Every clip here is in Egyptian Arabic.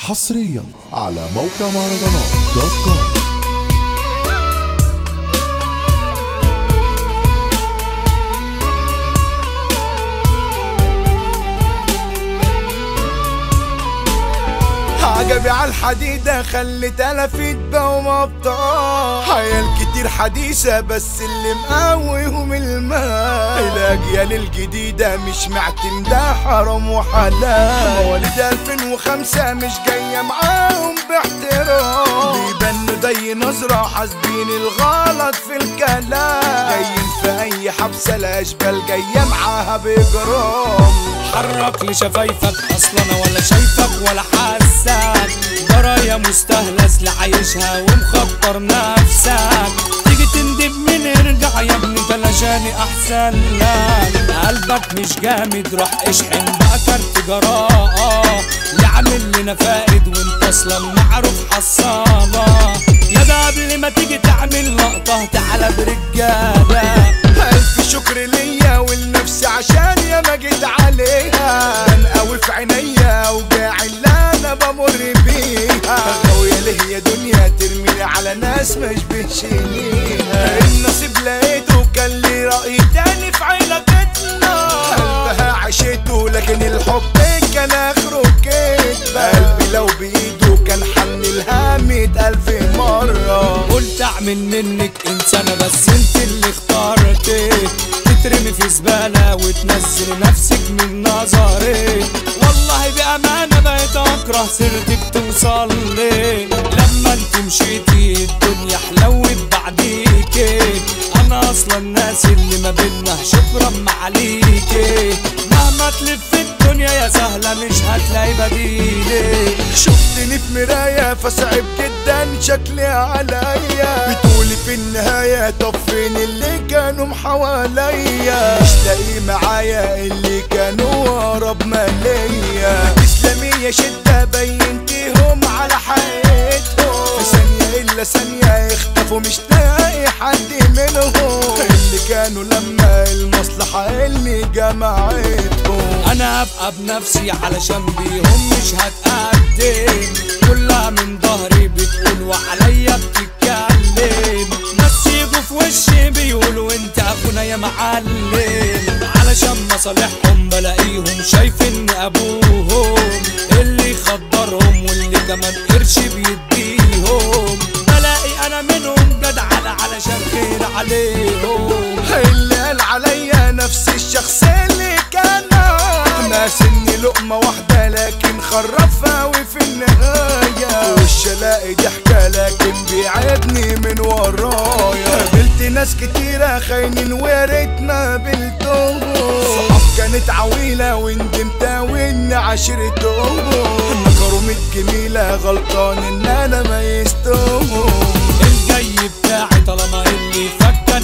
حصريا على موقع مهرجانات دوت كوم عجبي على الحديدة خلت ألفت بقوم أبطال حيال كتير حديثة بس اللي مقويهم الماء الأجيال الجديدة مش معتمدة حرام وحلال مواليد 2005 مش جاية معاهم باحترام بيبانوا زي نظرة حاسبين الغلط في الكلام جايين في أي حبسة الأشبال جاية معاها بإجرام حرك لي شفايفك اصلا انا ولا شايفك ولا حاسك برايا مستهلس لعايشها ومخطر نفسك تيجي تندب من ارجع يا ابني تلاشاني احسن لك قلبك مش جامد روح اشحن بقى كارت جراءة يعمل لنا فائد وانت اصلا معروف حصالة يا ده قبل ما تيجي تعمل لقطة تعالى برجالة ألف شكر ليا والنفس عشان يا ما جيت عليها كان قوي في عينيا وجاع اللي انا بمر بيها غاوية ليه يا دنيا ترميني على ناس ما يشبهش ليها النصيب لقيته كان لي رأي تاني في علاقتنا قلبها عشته لكن الحب كان اخره كدبة قلبي لو بايده كان حن لها مية ألف مرة قلت اعمل منك انسانة بس انت اللي اخترتي تترمي في زبالة وتنزل نفسك من نظري والله بأمانة بقيت اكره سيرتك توصل لي لما انت مشيتي الدنيا حلوت بعديكي انا اصلا الناس اللي ما بينا شكرا معليكي مهما تلف الدنيا يا سهلة مش هتلاقي بديلي شفتني في مراية فصعب جدا شكلي عليا بتقولي في النهاية طب فين اللي كانوا محواليا مش لاقي معايا اللي كانوا اقرب ما ليا تسلمي يا شدة بينتيهم على حقيقتهم في ثانية إلا ثانية اختفوا مش لاقي حد منهم اللي كانوا لما المصلحة اللي جمعتهم انا ابقى بنفسي علشان بيهم مش هتقدم كلها من ظهري بتقول وعليا بتتكلم ناس يجوا في وشي بيقولوا انت اخونا يا معلم علشان مصالحهم بلاقيهم شايفين ابوهم اللي يخدرهم واللي كمان قرش بيديهم بلاقي انا منهم جدعان علشان خير عليهم اللي قال عليا نفس الشخص اللي كان ناس اني لقمة واحدة لكن خرف اوي في النهاية وش الاقي ضحكة لكن بيعيبني من ورايا قابلت ناس كتيرة خاينين وريتنا قابلتهم صحاب كانت عويلة وندمت واني عشرتهم كرمت جميلة غلطان ان انا ميزتهم الجاي بتاعي طالما اللي فكن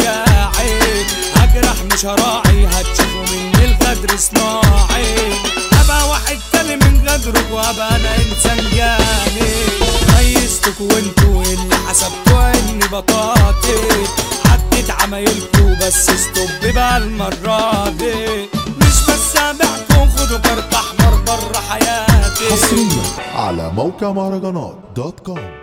اوجاعي هجرح مش هراعي هتشوفوا مني الغدر صناعي ابقى واحد تاني من غدرك وابقى انا انسان جاني ميزتك وانتوا اللي حسبتوا اني بطاطي عديت عمايلكوا بس ستوب بقى المرة دي مش بس سامعكم خدوا كارت احمر بره حياتي حصريا على موقع مهرجانات دوت كوم